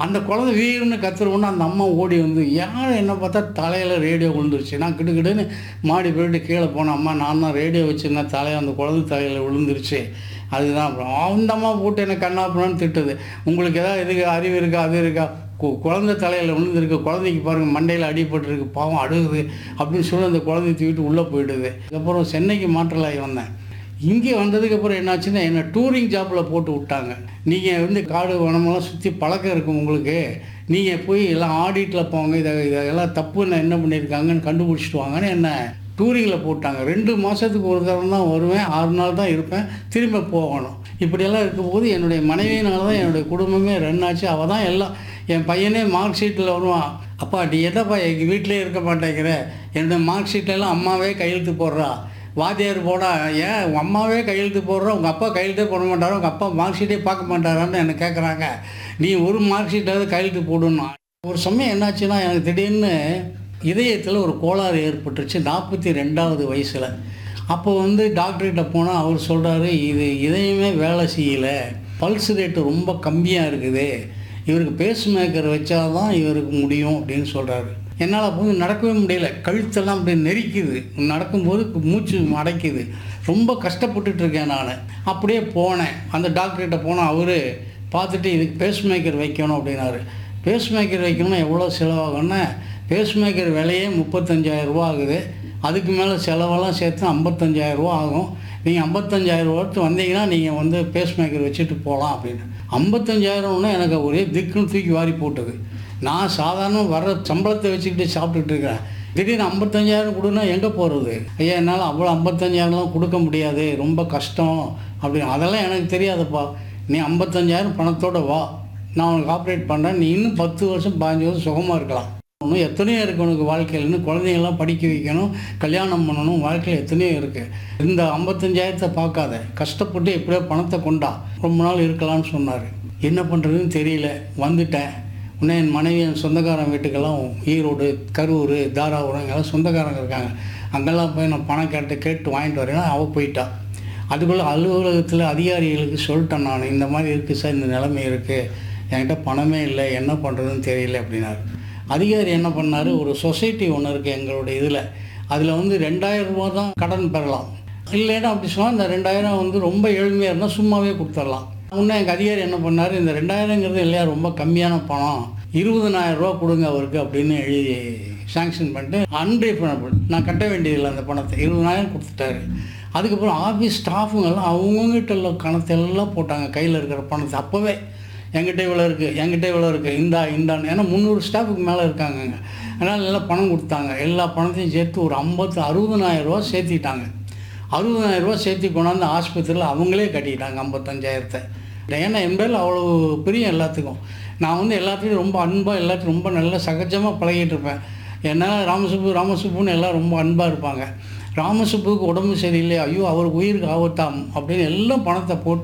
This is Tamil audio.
அந்த குழந்தை வீர்னு கத்துறவுடனே அந்த அம்மா ஓடி வந்து யார் என்ன பார்த்தா தலையில் ரேடியோ விழுந்துருச்சு நான் கிடுக்கிடுன்னு மாடி போயிட்டு கீழே போனேன் அம்மா நான் தான் ரேடியோ வச்சுருந்தேன் தலையை அந்த குழந்தை தலையில் விழுந்துருச்சு அதுதான் அப்புறம் அந்த அம்மா போட்டு என்ன கண்ணாப்புறான்னு திட்டுது உங்களுக்கு ஏதாவது இதுக்கு அறிவு இருக்கா அது இருக்கா கு- குழந்தை தலையில் விழுந்திருக்கு குழந்தைக்கு பாருங்கள் மண்டையில் அடிபட்டிருக்கு பாவம் அழுகுது அப்படின்னு சொல்லி அந்த குழந்தைய தூக்கிட்டு உள்ளே போயிடுது அதுக்கப்புறம் சென்னைக்கு மாற்றலாகி வந்தேன் இங்கே வந்ததுக்கப்புறம் என்னாச்சுன்னா என்னை டூரிங் ஜாப்பில் போட்டு விட்டாங்க நீங்கள் வந்து காடு வனமெல்லாம் சுற்றி பழக்கம் இருக்கும் உங்களுக்கு நீங்கள் போய் எல்லாம் ஆடிட்டில் போங்க இதை இதெல்லாம் தப்புன்னு என்ன பண்ணியிருக்காங்கன்னு கண்டுபிடிச்சிட்டு வாங்கன்னு என்ன டூரிங்கில் போட்டாங்க ரெண்டு மாதத்துக்கு ஒரு தரம் தான் வருவேன் ஆறு நாள் தான் இருப்பேன் திரும்ப போகணும் இப்படியெல்லாம் இருக்கும்போது என்னுடைய மனைவியினால தான் என்னுடைய குடும்பமே ரன் ஆச்சு அவள் தான் எல்லாம் என் பையனே மார்க் ஷீட்டில் வருவான் அப்பா நீ எதப்பா எங்கள் வீட்டிலே இருக்க மாட்டேங்கிற என்னோட மார்க் ஷீட்லலாம் அம்மாவே கையெழுத்து போடுறா வாத்தியார் போடா ஏன் உங்கள் அம்மாவே கையெழுத்து போடுறா உங்கள் அப்பா கையெழுத்தே போட மாட்டாரா உங்கள் அப்பா மார்க் ஷீட்டே பார்க்க மாட்டாரான்னு என்ன கேட்குறாங்க நீ ஒரு மார்க் ஷீட்டாவது கையெழுத்து போடணும் ஒரு சமயம் என்னாச்சுன்னா எனக்கு திடீர்னு இதயத்தில் ஒரு கோளாறு ஏற்பட்டுருச்சு நாற்பத்தி ரெண்டாவது வயசில் அப்போ வந்து டாக்டர்கிட்ட போனால் அவர் சொல்கிறாரு இது இதயமே வேலை செய்யலை பல்ஸ் ரேட்டு ரொம்ப கம்மியாக இருக்குது இவருக்கு பேஸ் மேக்கர் வச்சாதான் இவருக்கு முடியும் அப்படின்னு சொல்கிறாரு என்னால் அப்போ நடக்கவே முடியல கழுத்தெல்லாம் அப்படி நெரிக்குது நடக்கும்போது மூச்சு அடைக்குது ரொம்ப கஷ்டப்பட்டுட்டு இருக்கேன் நான் அப்படியே போனேன் அந்த டாக்டர்கிட்ட போனால் அவர் பார்த்துட்டு இதுக்கு பேஸ் மேக்கர் வைக்கணும் அப்படின்னாரு பேஸ் மேக்கர் வைக்கணும்னா எவ்வளோ செலவாகும்னா பேஸ் மேக்கர் விலையே முப்பத்தஞ்சாயிரம் ரூபா ஆகுது அதுக்கு மேலே செலவெல்லாம் சேர்த்து 55000 ரூபா ஆகும் நீங்கள் 55000 ரூபாய்க்கு வந்தீங்கன்னா நீங்கள் வந்து பேஸ் மேக்கர் வச்சுட்டு போகலாம் அப்படின்னு 55000 எனக்கு ஒரே திக்குன்னு தூக்கி வாரி போட்டது நான் சாதாரண வர்ற சம்பளத்தை வச்சுக்கிட்டு சாப்பிட்டுட்டு இருக்கிறேன் திடீர்னு 55000 கொடுன்னா எங்கே போகிறது ஐயா என்னால் அவ்வளோ 55000லாம் கொடுக்க முடியாது ரொம்ப கஷ்டம் அப்படின்னு அதெல்லாம் எனக்கு தெரியாதுப்பா நீ 55000 பணத்தோட வா நான் உனக்கு ஆப்ரேட் பண்ணுறேன் நீ இன்னும் பத்து வருஷம் பதினஞ்சு வருஷம் சுகமாக இருக்கலாம் இன்னும் எத்தனையோ இருக்குது உனக்கு வாழ்க்கையில் இன்னும் குழந்தைங்கள்லாம் படிக்க வைக்கணும் கல்யாணம் பண்ணணும் வாழ்க்கையில் எத்தனையோ இருக்குது இந்த ஐம்பத்தஞ்சாயிரத்தை பார்க்காத கஷ்டப்பட்டு எப்படியோ பணத்தை கொண்டா ரொம்ப நாள் இருக்கலாம்னு சொன்னார் என்ன பண்ணுறதுன்னு தெரியல வந்துட்டேன் உடனே என் மனைவி என் சொந்தக்காரன் வீட்டுக்கெல்லாம் ஈரோடு கரூர் தாராபுரம் இங்கெல்லாம் சொந்தக்காரங்க இருக்காங்க அங்கெல்லாம் போய் நான் பணம் கேட்டு கேட்டு வாங்கிட்டு வரேன்னா அவள் போயிட்டா அதுக்குள்ளே அலுவலகத்தில் அதிகாரிகளுக்கு சொல்லிட்டேன் நான் இந்த மாதிரி இருக்குது சார் இந்த நிலைமை இருக்குது என்கிட்ட பணமே இல்லை என்ன பண்ணுறதுன்னு தெரியல அப்படின்னாரு அதிகாரி என்ன பண்ணார் ஒரு சொசைட்டி ஒன்று இருக்குது எங்களுடைய இதில் அதில் வந்து ரெண்டாயிரம் ரூபா தான் கடன் பெறலாம் இல்லைன்னா அப்படி சொன்னால் இந்த ரெண்டாயிரம் வந்து ரொம்ப ஏழ்மையாக இருந்தால் சும்மாவே கொடுத்துடலாம் முன்னே எங்கள் அதிகாரி என்ன பண்ணார் இந்த ரெண்டாயிரங்கிறது இல்லையா ரொம்ப கம்மியான பணம் இருபதனாயிரம் ரூபா கொடுங்க அவருக்கு அப்படின்னு எழுதி சாங்ஷன் பண்ணிட்டு அன்ரீஃபண்டபிள் நான் கட்ட வேண்டியதில்லை அந்த பணத்தை இருபதனாயிரம் கொடுத்துட்டாரு அதுக்கப்புறம் ஆஃபீஸ் ஸ்டாஃபுங்கெல்லாம் அவங்ககிட்ட உள்ள கணத்தை எல்லாம் போட்டாங்க கையில் இருக்கிற பணத்தை அப்போவே என்கிட்ட இவ்வளோ இருக்குது என்கிட்ட இவ்வளோ இருக்குது இந்தா இந்தான்னு ஏன்னா முந்நூறு ஸ்டாஃபுக்கு மேலே இருக்காங்கங்க அதனால் எல்லாம் பணம் கொடுத்தாங்க எல்லா பணத்தையும் சேர்த்து ஒரு ஐம்பத்து அறுபதனாயிரம் ரூபா சேர்த்திட்டாங்க அறுபதனாயிரம் ரூபா சேர்த்தி கொண்டாந்து ஆஸ்பத்திரியில் அவங்களே கட்டிட்டாங்க ஐம்பத்தஞ்சாயிரத்தை ஏன்னா என் பேரில் அவ்வளோ பிரியம் எல்லாத்துக்கும் நான் வந்து எல்லாத்தையும் ரொம்ப அன்பாக எல்லாத்தையும் ரொம்ப நல்லா சகஜமாக பழகிட்டு இருப்பேன் என்னால் ராமசுப்பு ராமசுப்புன்னு எல்லாம் ரொம்ப அன்பாக இருப்பாங்க ராமசுப்புக்கு உடம்பு சரியில்லை ஐயோ அவருக்கு உயிருக்கு ஆபத்தாம் அப்படின்னு எல்லாம் பணத்தை போட்டு